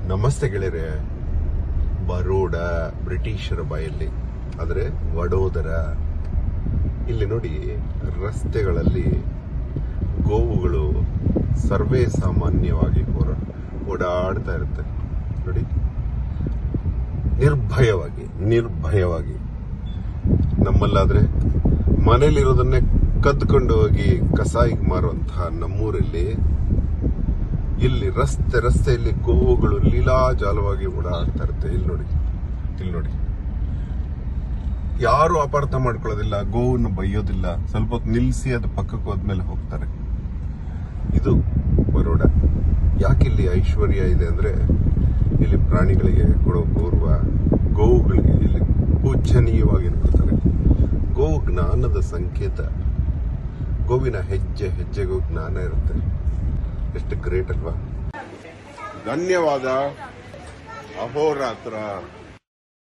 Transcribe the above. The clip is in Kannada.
ನಮಸ್ತೆ ಗೆಳೆಯರೆ ಬರೋಡ ಬ್ರಿಟಿಷರ ಬಾಯಲ್ಲಿ ಆದರೆ ವಡೋದರ ಇಲ್ಲಿ ನೋಡಿ ರಸ್ತೆಗಳಲ್ಲಿ ಗೋವುಗಳು ಸರ್ವೇ ಸಾಮಾನ್ಯವಾಗಿ ಹೊರ ಓಡಾಡ್ತಾ ಇರುತ್ತೆ ನೋಡಿ ನಿರ್ಭಯವಾಗಿ ನಿರ್ಭಯವಾಗಿ ನಮ್ಮಲ್ಲಾದ್ರೆ ಮನೇಲಿರೋದನ್ನೇ ಕದ್ಕೊಂಡು ಹೋಗಿ ಕಸಾಯಿಗೆ ಮಾರುವಂತಹ ನಮ್ಮೂರಲ್ಲಿ ಇಲ್ಲಿ ರಸ್ತೆ ರಸ್ತೆಯಲ್ಲಿ ಗೋವುಗಳು ಲೀಲಾಜಾಲವಾಗಿ ಓಡಾಡ್ತಾ ಇರುತ್ತೆ ಇಲ್ಲಿ ನೋಡಿ ಇಲ್ಲಿ ನೋಡಿ ಯಾರು ಅಪಾರ್ಥ ಮಾಡ್ಕೊಳ್ಳೋದಿಲ್ಲ ಗೋವನ್ನು ಬೈಯೋದಿಲ್ಲ ಸ್ವಲ್ಪ ಹೊತ್ತು ನಿಲ್ಲಿಸಿ ಅದು ಪಕ್ಕಕ್ಕೆ ಹೋದ್ಮೇಲೆ ಹೋಗ್ತಾರೆ ಇದು ಬರೋಡ ಯಾಕೆ ಇಲ್ಲಿ ಐಶ್ವರ್ಯ ಇದೆ ಅಂದ್ರೆ ಇಲ್ಲಿ ಪ್ರಾಣಿಗಳಿಗೆ ಕೊಡೋ ಗೌರವ ಗೋವುಗಳಿಗೆ ಇಲ್ಲಿ ಪೂಜನೀಯವಾಗಿ ನೋಡ್ತಾರೆ ಗೋವು ಜ್ಞಾನದ ಸಂಕೇತ ಗೋವಿನ ಹೆಜ್ಜೆ ಹೆಜ್ಜೆಗೂ ಜ್ಞಾನ ಇರುತ್ತೆ ಎಷ್ಟು ಗ್ರೇಟ್ ಅಲ್ವಾ ಧನ್ಯವಾದ ಅಹೋರಾತ್ರ